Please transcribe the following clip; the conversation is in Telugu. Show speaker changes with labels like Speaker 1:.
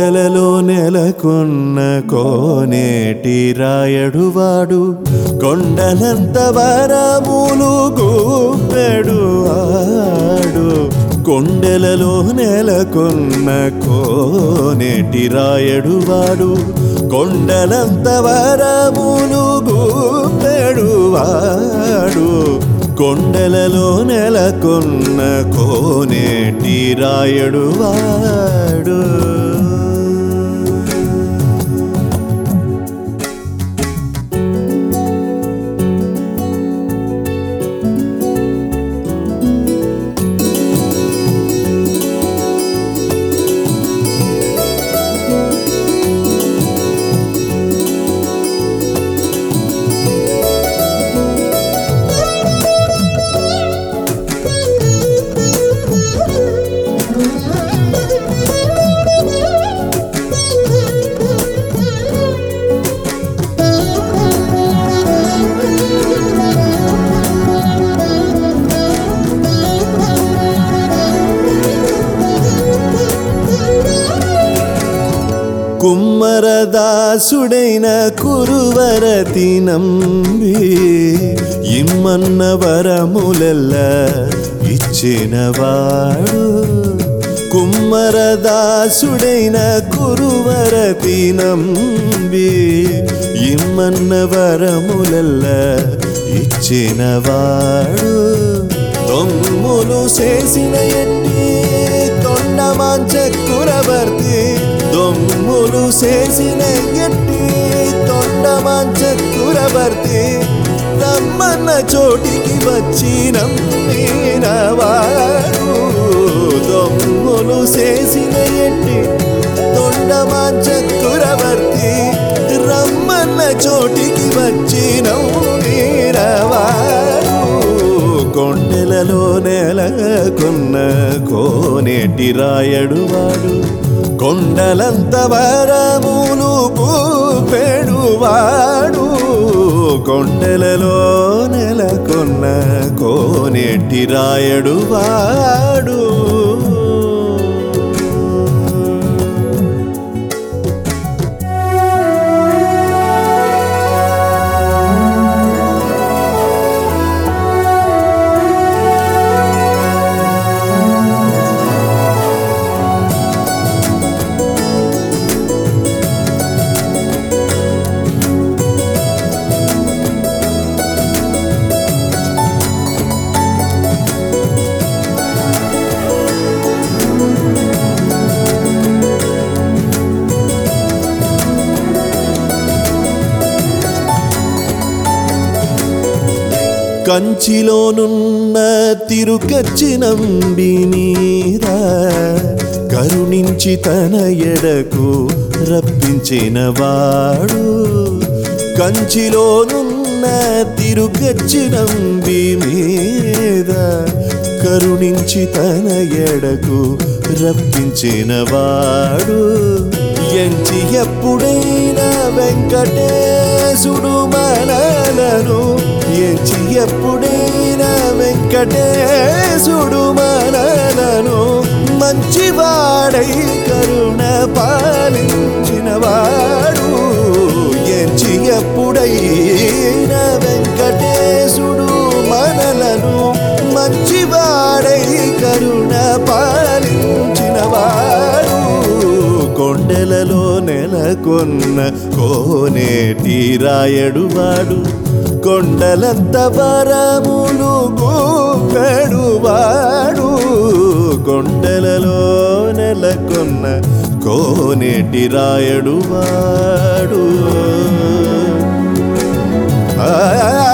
Speaker 1: కొండలలో నెలకొన్న కోనేటి రాయడువాడు కొండలంత వరములు గూపెడు ఆడు కొండలలో నెలకొన్న కోనేటి రాయడువాడు కొండలంత వరములు గూపెడు వాడు కొండలలో నెలకొన్న కోనేటి రాయడు వాడు కుమ్మరదాసుడైన కురువరతి నంబి ఇమ్మన్న వరములెల్ల ఇచ్చినవాడు కుమ్మరదాసుడైన కురువరతి నంబి ఇమ్మన్న వరములెల్ల ఇచ్చినవాడు దొమ్ములు చేసిన ఎట్టి తొండమాంచకురవర్తి దొమ్ములు చేసిన ఎట్టి తొండమాంచకురవర్తి రమ్మన్న చోటికి వచ్చి నమ్మినవాడు దొమ్ములు చేసిన ఎట్టి తొండమాంచకురవర్తి రమ్మన్న చోటికి వచ్చి నమ్మినవాడు కొండలలో నెలకొన్న కోనేటి రాయడు వాడు కొండలంత వరములు పూపెడువాడు కొండలలో నెలకొన్న కోనేటి రాయడు వాడు కంచిలోనున్న తిరుకచ్చి నంబి మీద కరుణించి తన ఎడకు రప్పించిన వాడు కంచిలోనున్న తిరుకచ్చి నంబి మీద కరుణించి తన ఎడకు రప్పించిన వాడు ఎంచి ఎప్పుడైనా వెంకటేశుడు మనలను ఎంచి ఎప్పుడైనా వెంకటేశుడు మనలను మంచివాడై కరుణ పాలించిన వాడు ఎంచి ఎప్పుడైనా వెంకటేశుడు మనలను మంచివాడై కరుణ పాలించిన వాడు కొండలలో నెలకొన్న కోనేటి రాయడు వాడు కొండలంత వరములు గూపెడు వాడు కొండలలో నెలకొన్న కోనేటి రాయడు వాడు ఆ